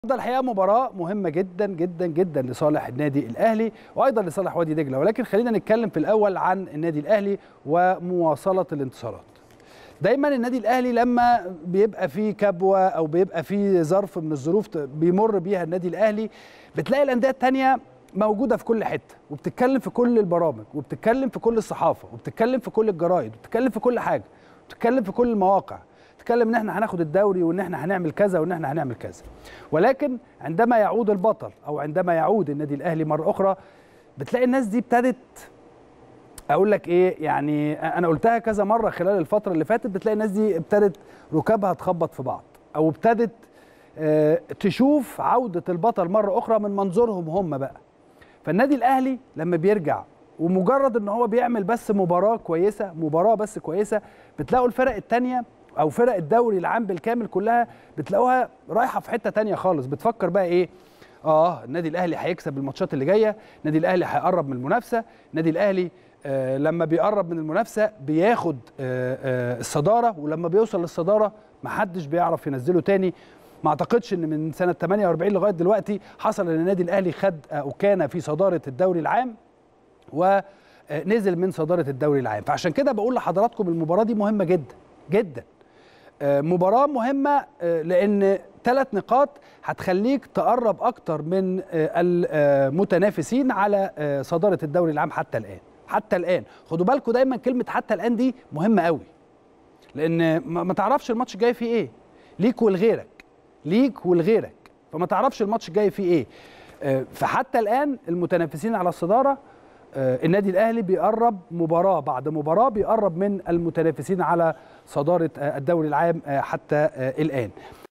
ده الحقيقه مباراه مهمه جدا جدا جدا لصالح النادي الاهلي وايضا لصالح وادي دجله ولكن خلينا نتكلم في الاول عن النادي الاهلي ومواصله الانتصارات دايما النادي الاهلي لما بيبقى فيه كبوه او بيبقى فيه ظرف من الظروف بيمر بيها النادي الاهلي بتلاقي الانديه الثانيه موجوده في كل حته وبتتكلم في كل البرامج وبتتكلم في كل الصحافه وبتتكلم في كل الجرايد وبتتكلم في كل حاجه بتتكلم في كل المواقع تتكلم ان احنا هناخد الدوري وان احنا هنعمل كذا وان احنا هنعمل كذا ولكن عندما يعود البطل او عندما يعود النادي الاهلي مره اخرى بتلاقي الناس دي ابتدت اقول لك ايه يعني انا قلتها كذا مره خلال الفتره اللي فاتت بتلاقي الناس دي ابتدت ركابها تخبط في بعض او ابتدت اه تشوف عوده البطل مره اخرى من منظورهم هم بقى فالنادي الاهلي لما بيرجع ومجرد ان هو بيعمل بس مباراه كويسه مباراه بس كويسه بتلاقوا الفرق الثانيه او فرق الدوري العام بالكامل كلها بتلاقوها رايحه في حته تانية خالص بتفكر بقى ايه اه النادي الاهلي هيكسب الماتشات اللي جايه النادي الاهلي هيقرب من المنافسه النادي الاهلي آه لما بيقرب من المنافسه بياخد آه آه الصداره ولما بيوصل للصداره محدش بيعرف ينزله تاني ما اعتقدش ان من سنه 48 لغايه دلوقتي حصل ان النادي الاهلي خد او كان في صداره الدوري العام ونزل من صداره الدوري العام فعشان كده بقول لحضراتكم المباراه دي مهمه جدا جدا مباراة مهمة لأن ثلاث نقاط هتخليك تقرب أكتر من المتنافسين على صدارة الدوري العام حتى الآن حتى الآن خدوا بالكم دايما كلمة حتى الآن دي مهمة قوي لأن ما تعرفش الماتش جاي فيه إيه ليك ولغيرك ليك ولغيرك فما تعرفش الماتش جاي فيه إيه فحتى الآن المتنافسين على الصدارة النادي الاهلي بيقرب مباراه بعد مباراه بيقرب من المتنافسين على صداره الدوري العام حتى الان